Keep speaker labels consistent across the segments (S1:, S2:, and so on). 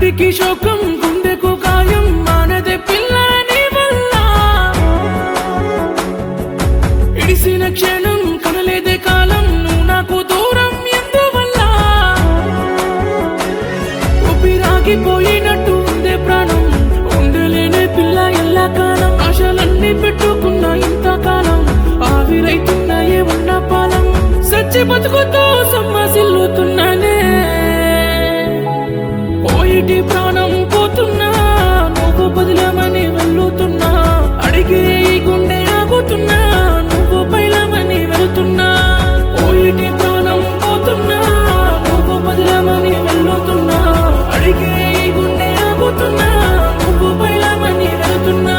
S1: కంటికి శోకం గుండెకు గాయం మానదే పిల్ల నీ వల్ల ఇడిసిన క్షణం కనలేదే కాలం నువ్వు నాకు దూరం ఎందువల్ల ఊపిరాగిపోయినట్టు ఉందే ప్రాణం ఉండలేనే పిల్ల ఎల్లా కాలం ఆశలన్నీ పెట్టుకున్న ఇంతకాలం ఆవిరైతున్నాయే ఉన్న పాలం సచ్చి బతుకుతూ సమ్మసిల్లుతున్నానే పోయిటి ప్రాణం పోతున్నా నువ్వు బదిలమని వెళ్ళుతున్నా అడిగే ఈ గుండె ఆగుతున్నా నువ్వు పైలమని వెళుతున్నా పోయిటి ప్రాణం పోతున్నా నువ్వు బదిలమని వెళ్ళుతున్నా అడిగే ఈ గుండె ఆగుతున్నా నువ్వు పైలమని వెళుతున్నా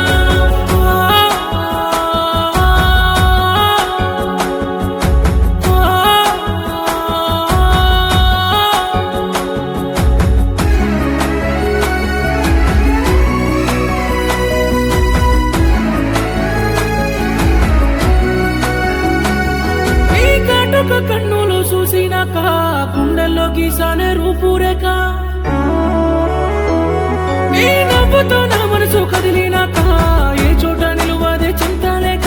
S1: నీ కాటుక కన్నులు చూసినాక గుండెల్లో గీసానే రూపురేఖ నీ నవ్వుతో నా మనసు కదిలినాక ఏ చోట నిలువదే చింతలేక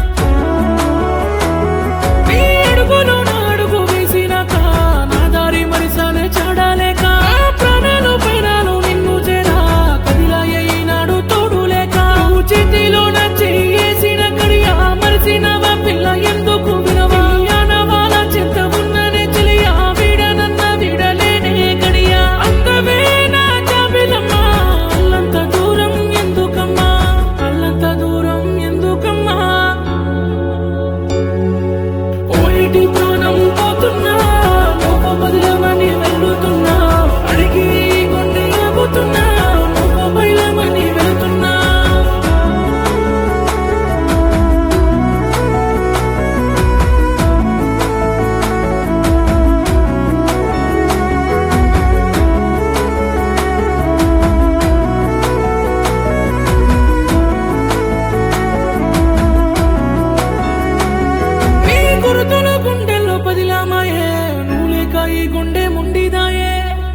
S1: నీ అడుగులో నా అడుగు వేసినాక నా దారి మరిసానే చాడాలేక నా ప్రాణాలు పైనాలు నిన్ను చేరా కదిలాయే ఈనాడు తోడు లేక నువ్వు చేతిలో నా చేసిన గడియ మరిసినవా పిల్ల ఎందుకు వినవా యానవాల చింత ఉన్ననే చెలియా వీడనన్న వీడలేనే గడియ అందమే నా జాబిలమ్మా అల్లంత దూరం ఎందుకమ్మా అల్లంత దూరం ఎందుకమ్మా పోయిటి ప్రాణం పోతున్నా నువ్వు బదిలమని వెళ్ళుతున్నా అడిగి గుండె ఆగుతున్నా నువ్వు బయలమని వెళుతున్నా నీ గురుతులు గుండెల్లో పదిలామాయే నువ్వు లేక ఈ గుండె ముండిదాయే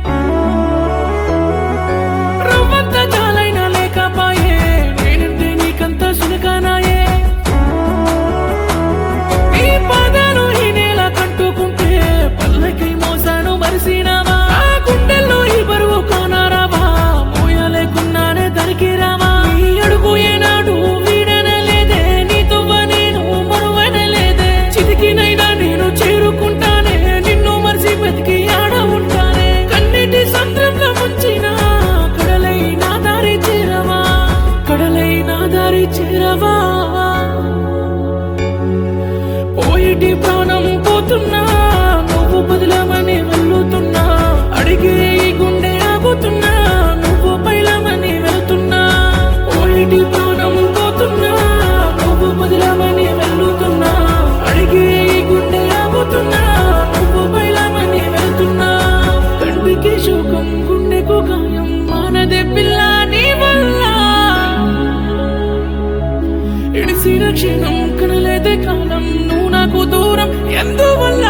S1: రవ్వంత చాలైనా లేకపాయే నేనంటే నీకంత సునకానాయే నీ పాదాలు ఈ నేల కట్టుకుంటే పల్లకి మోసాను మరిసినావా ఆ గుండెల్లో ఈ బరువు కానారావా మోయలేకున్నానే దరికి రావా నీ అడుగు ఏనాడు వీడనలేదే నీతో నేను మరువనలేదే చితికినైనా నేను చేరుకుంటానే నిన్ను మరిసి బతికి ఆడ ఉంటానే కన్నిటి సంద్రంలో ముంచిన కడలై నా దారి చేరవా కడలై నా దారి చేరవా పోయిటి ప్రాణం పోతున్నా నువ్వు బదిలమని వెళ్ళుతున్నా అడిగే ఈ గుండె ఆగుతున్నా నువ్వు పైలమని వెళ్తున్నా పోయిటి ప్రాణం పోతున్నా నువ్వు బదిలమని వెళ్ళుతున్నా అడిగే ఈ గుండె ఆగుతున్నా నువ్వు పైలమని వెళ్తున్నా కంటికి శోకం గుండెకు గాయం మానదే పిల్ల నీ వల్ల ఇడిసిన క్షణం కనలేదే కాలం నువ్వు నాకు దూరం ఎందువల్ల